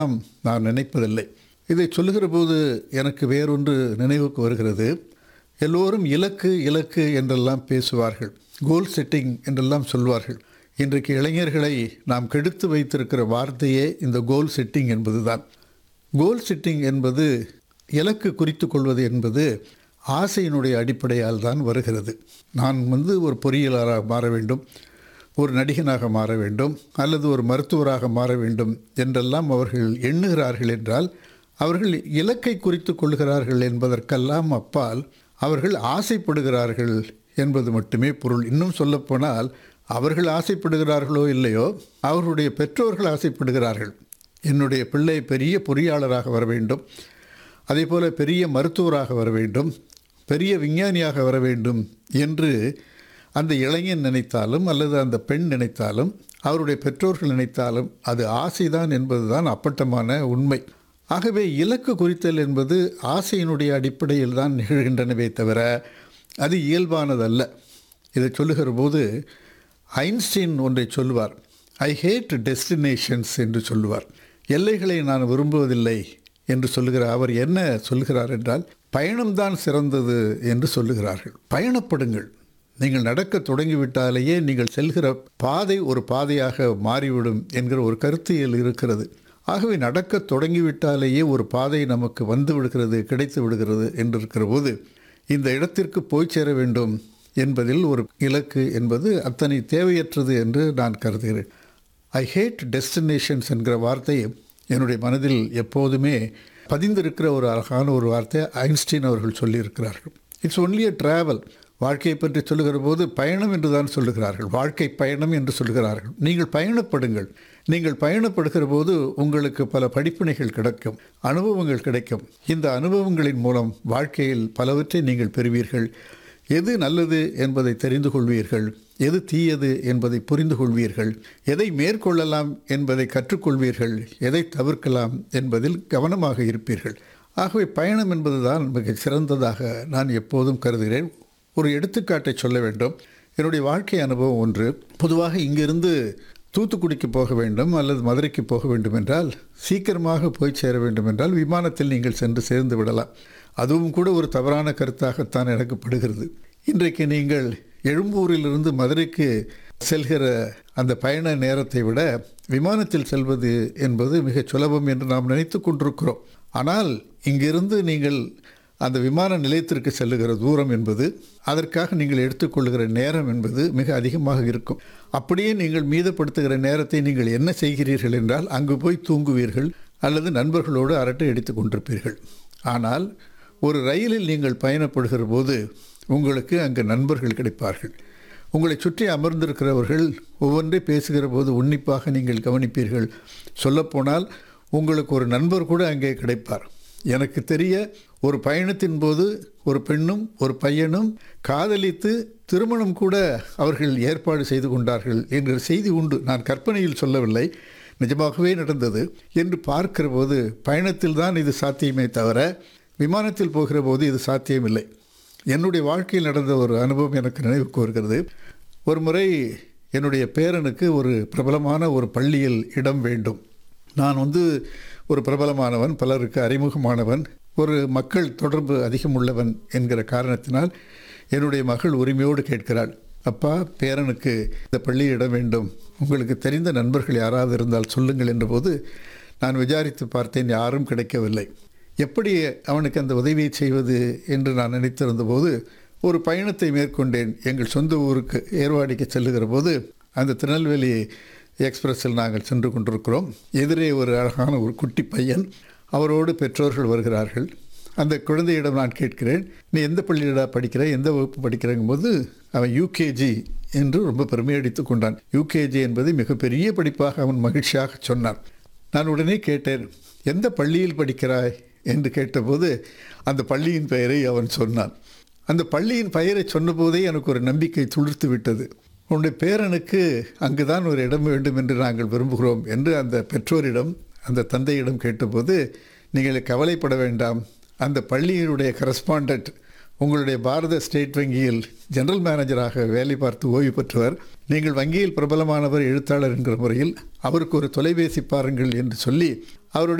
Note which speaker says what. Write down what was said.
Speaker 1: ஆம், நான் நினைப்பதில்லை இதை சொல்லுகிற போது எனக்கு வேறொன்று நினைவுக்கு வருகிறது எல்லோரும் இலக்கு இலக்கு என்றெல்லாம் பேசுவார்கள் கோல் செட்டிங் என்றெல்லாம் சொல்வார்கள் இன்றைக்கு இளைஞர்களை நாம் கெடுத்து வைத்திருக்கிற வார்த்தையே இந்த கோல் செட்டிங் என்பதுதான் கோல் செட்டிங் என்பது இலக்கு குறித்து கொள்வது என்பது ஆசையினுடைய அடிப்படையால் தான் வருகிறது நான் வந்து ஒரு பொறியியலாளராக மாற வேண்டும் ஒரு நடிகனாக மாற வேண்டும் அல்லது ஒரு மருத்துவராக மாற வேண்டும் என்றெல்லாம் அவர்கள் எண்ணுகிறார்கள் என்றால் அவர்கள் இலக்கை குறித்து கொள்கிறார்கள் என்பதற்கெல்லாம் அப்பால் அவர்கள் ஆசைப்படுகிறார்கள் என்பது மட்டுமே பொருள் இன்னும் சொல்லப்போனால் அவர்கள் ஆசைப்படுகிறார்களோ இல்லையோ அவர்களுடைய பெற்றோர்கள் ஆசைப்படுகிறார்கள் என்னுடைய பிள்ளை பெரிய பொறியாளராக வர வேண்டும் அதே போல பெரிய மருத்துவராக வர வேண்டும் பெரிய விஞ்ஞானியாக வர வேண்டும் என்று அந்த இளைஞன் நினைத்தாலும் அல்லது அந்த பெண் நினைத்தாலும் அவருடைய பெற்றோர்கள் நினைத்தாலும் அது ஆசைதான் என்பதுதான் அப்பட்டமான உண்மை ஆகவே இலக்கு குறித்தல் என்பது ஆசையினுடைய அடிப்படையில் தான் நிகழ்கின்றனவே தவிர அது இயல்பானதல்ல இதை சொல்லுகிற போது ஐன்ஸ்டீன் ஒன்றை சொல்லுவார் ஐ ஹேட் டெஸ்டினேஷன்ஸ் என்று சொல்லுவார் எல்லைகளை நான் விரும்புவதில்லை என்று சொல்லுகிற அவர் என்ன சொல்லுகிறார் என்றால் பயணம்தான் சிறந்தது என்று சொல்லுகிறார்கள் பயணப்படுங்கள் நீங்கள் நடக்க தொடங்கிவிட்டாலேயே நீங்கள் செல்கிற பாதை ஒரு பாதையாக மாறிவிடும் என்கிற ஒரு கருத்தியல் இருக்கிறது ஆகவே நடக்க தொடங்கிவிட்டாலேயே ஒரு பாதை நமக்கு வந்து விடுகிறது கிடைத்து விடுகிறது என்று இருக்கிற போது இந்த இடத்திற்கு போய் சேர வேண்டும் என்பதில் ஒரு இலக்கு என்பது அத்தனை தேவையற்றது என்று நான் கருதுகிறேன் ஐ ஹேட் டெஸ்டினேஷன்ஸ் என்கிற வார்த்தை என்னுடைய மனதில் எப்போதுமே பதிந்திருக்கிற ஒரு அழகான ஒரு வார்த்தை ஐன்ஸ்டீன் அவர்கள் சொல்லியிருக்கிறார்கள் இட்ஸ் ஒன்லி அ ட்ராவல் வாழ்க்கையை பற்றி சொல்லுகிற போது பயணம் என்று தான் சொல்லுகிறார்கள் வாழ்க்கை பயணம் என்று சொல்லுகிறார்கள் நீங்கள் பயணப்படுங்கள் நீங்கள் பயணப்படுகிற போது உங்களுக்கு பல படிப்பினைகள் கிடைக்கும் அனுபவங்கள் கிடைக்கும் இந்த அனுபவங்களின் மூலம் வாழ்க்கையில் பலவற்றை நீங்கள் பெறுவீர்கள் எது நல்லது என்பதை தெரிந்து கொள்வீர்கள் எது தீயது என்பதை புரிந்து கொள்வீர்கள் எதை மேற்கொள்ளலாம் என்பதை கற்றுக்கொள்வீர்கள் எதை தவிர்க்கலாம் என்பதில் கவனமாக இருப்பீர்கள் ஆகவே பயணம் என்பதுதான் மிக சிறந்ததாக நான் எப்போதும் கருதுகிறேன் ஒரு எடுத்துக்காட்டை சொல்ல வேண்டும் என்னுடைய வாழ்க்கை அனுபவம் ஒன்று பொதுவாக இங்கிருந்து தூத்துக்குடிக்கு போக வேண்டும் அல்லது மதுரைக்கு போக வேண்டும் என்றால் சீக்கிரமாக போய் சேர வேண்டும் என்றால் விமானத்தில் நீங்கள் சென்று சேர்ந்து விடலாம் அதுவும் கூட ஒரு தவறான கருத்தாகத்தான் எனக்கு படுகிறது இன்றைக்கு நீங்கள் எழும்பூரிலிருந்து மதுரைக்கு செல்கிற அந்த பயண நேரத்தை விட விமானத்தில் செல்வது என்பது மிகச் சுலபம் என்று நாம் நினைத்து கொண்டிருக்கிறோம் ஆனால் இங்கிருந்து நீங்கள் அந்த விமான நிலையத்திற்கு செல்லுகிற தூரம் என்பது அதற்காக நீங்கள் எடுத்துக்கொள்கிற நேரம் என்பது மிக அதிகமாக இருக்கும் அப்படியே நீங்கள் மீதப்படுத்துகிற நேரத்தை நீங்கள் என்ன செய்கிறீர்கள் என்றால் அங்கு போய் தூங்குவீர்கள் அல்லது நண்பர்களோடு அரட்டை அடித்து கொண்டிருப்பீர்கள் ஆனால் ஒரு ரயிலில் நீங்கள் பயணப்படுகிற போது உங்களுக்கு அங்கு நண்பர்கள் கிடைப்பார்கள் உங்களை சுற்றி அமர்ந்திருக்கிறவர்கள் ஒவ்வொன்றை பேசுகிற போது உன்னிப்பாக நீங்கள் கவனிப்பீர்கள் சொல்லப்போனால் உங்களுக்கு ஒரு நண்பர் கூட அங்கே கிடைப்பார் எனக்கு தெரிய ஒரு பயணத்தின் போது ஒரு பெண்ணும் ஒரு பையனும் காதலித்து திருமணம் கூட அவர்கள் ஏற்பாடு செய்து கொண்டார்கள் என்கிற செய்தி உண்டு நான் கற்பனையில் சொல்லவில்லை நிஜமாகவே நடந்தது என்று பார்க்கிற போது பயணத்தில் தான் இது சாத்தியமே தவிர விமானத்தில் போகிற போது இது சாத்தியமில்லை என்னுடைய வாழ்க்கையில் நடந்த ஒரு அனுபவம் எனக்கு நினைவுக்கு வருகிறது ஒரு முறை என்னுடைய பேரனுக்கு ஒரு பிரபலமான ஒரு பள்ளியில் இடம் வேண்டும் நான் வந்து ஒரு பிரபலமானவன் பலருக்கு அறிமுகமானவன் ஒரு மக்கள் தொடர்பு அதிகம் உள்ளவன் என்கிற காரணத்தினால் என்னுடைய மகள் உரிமையோடு கேட்கிறாள் அப்பா பேரனுக்கு இந்த பள்ளி இடம் வேண்டும் உங்களுக்கு தெரிந்த நண்பர்கள் யாராவது இருந்தால் சொல்லுங்கள் என்றபோது நான் விசாரித்து பார்த்தேன் யாரும் கிடைக்கவில்லை எப்படி அவனுக்கு அந்த உதவியை செய்வது என்று நான் நினைத்திருந்த போது ஒரு பயணத்தை மேற்கொண்டேன் எங்கள் சொந்த ஊருக்கு ஏர்வாடிக்கு செல்லுகிற போது அந்த திருநெல்வேலி எக்ஸ்பிரஸில் நாங்கள் சென்று கொண்டிருக்கிறோம் எதிரே ஒரு அழகான ஒரு குட்டி பையன் அவரோடு பெற்றோர்கள் வருகிறார்கள் அந்த குழந்தையிடம் நான் கேட்கிறேன் நீ எந்த பள்ளியிடா படிக்கிற எந்த வகுப்பு படிக்கிறங்கும் போது அவன் யூகேஜி என்று ரொம்ப பெருமையடித்து கொண்டான் யூகேஜி என்பது மிகப்பெரிய படிப்பாக அவன் மகிழ்ச்சியாக சொன்னான் நான் உடனே கேட்டேன் எந்த பள்ளியில் படிக்கிறாய் என்று கேட்டபோது அந்த பள்ளியின் பெயரை அவன் சொன்னான் அந்த பள்ளியின் பெயரை சொன்னபோதே எனக்கு ஒரு நம்பிக்கை துளிர்த்து விட்டது உன்னுடைய பேரனுக்கு அங்குதான் ஒரு இடம் வேண்டும் என்று நாங்கள் விரும்புகிறோம் என்று அந்த பெற்றோரிடம் அந்த தந்தையிடம் கேட்டபோது நீங்கள் கவலைப்பட வேண்டாம் அந்த பள்ளியினுடைய கரஸ்பாண்டட் உங்களுடைய பாரத ஸ்டேட் வங்கியில் ஜெனரல் மேனேஜராக வேலை பார்த்து ஓய்வு பெற்றவர் நீங்கள் வங்கியில் பிரபலமானவர் எழுத்தாளர் என்கிற முறையில் அவருக்கு ஒரு தொலைபேசி பாருங்கள் என்று சொல்லி அவருடைய